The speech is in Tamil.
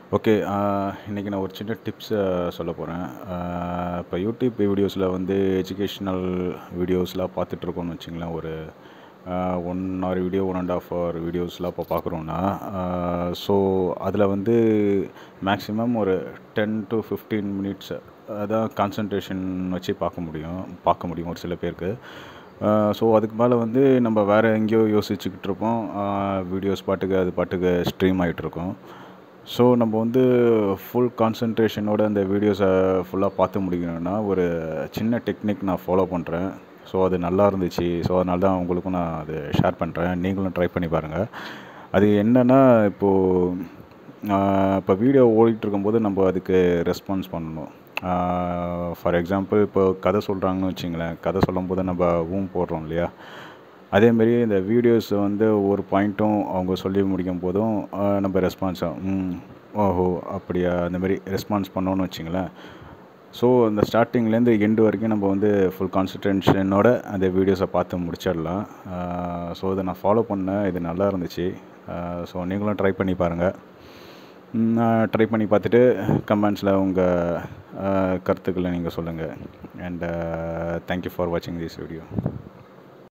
ஓகே இன்றைக்கி நான் ஒரு சின்ன டிப்ஸை சொல்ல போகிறேன் இப்போ யூடியூப் வீடியோஸில் வந்து எஜுகேஷ்னல் வீடியோஸ்லாம் பார்த்துட்ருக்கோன்னு வச்சுங்களேன் ஒரு one hour video one and half hour வீடியோஸ்லாம் இப்போ பார்க்குறோன்னா ஸோ அதில் வந்து மேக்ஸிமம் ஒரு டென் டு ஃபிஃப்டீன் மினிட்ஸ் அதான் கான்சன்ட்ரேஷன் வச்சு பார்க்க முடியும் பார்க்க முடியும் ஒரு சில பேருக்கு ஸோ அதுக்கு மேலே வந்து நம்ம வேறு எங்கேயோ யோசிச்சுக்கிட்டு இருப்போம் வீடியோஸ் பாட்டுக்கு அது பாட்டுக்கு ஸ்ட்ரீம் ஆகிட்ருக்கோம் ஸோ நம்ம வந்து ஃபுல் கான்சன்ட்ரேஷனோட அந்த வீடியோஸை ஃபுல்லாக பார்த்து முடிக்கணும்னா ஒரு சின்ன டெக்னிக் நான் ஃபாலோ பண்ணுறேன் ஸோ அது நல்லா இருந்துச்சு ஸோ அதனால தான் உங்களுக்கும் நான் அது ஷேர் பண்ணுறேன் நீங்களும் ட்ரை பண்ணி பாருங்கள் அது என்னென்னா இப்போது இப்போ வீடியோ ஓடிட்டுருக்கும்போது நம்ம அதுக்கு ரெஸ்பான்ஸ் பண்ணணும் ஃபார் எக்ஸாம்பிள் இப்போ கதை சொல்கிறாங்கன்னு வச்சிங்களேன் கதை சொல்லும்போது நம்ம ஊம் போடுறோம் இல்லையா அதேமாரி இந்த வீடியோஸ் வந்து ஒரு பாயிண்ட்டும் அவங்க சொல்லி முடிக்கும் போதும் நம்ம ரெஸ்பான்ஸ் ம் ஓஹோ அப்படியா அந்தமாரி ரெஸ்பான்ஸ் பண்ணோன்னு வச்சிங்களேன் ஸோ அந்த ஸ்டார்டிங்லேருந்து எண்டு வரைக்கும் நம்ம வந்து ஃபுல் கான்சன்ட்ரேஷனோட அந்த வீடியோஸை பார்த்து முடிச்சிடலாம் ஸோ இதை நான் ஃபாலோ பண்ணேன் இது நல்லா இருந்துச்சு ஸோ நீங்களும் ட்ரை பண்ணி பாருங்கள் ட்ரை பண்ணி பார்த்துட்டு கமெண்ட்ஸில் உங்கள் கருத்துக்களை நீங்கள் சொல்லுங்கள் அண்ட் தேங்க்யூ ஃபார் வாட்சிங் திஸ் வீடியோ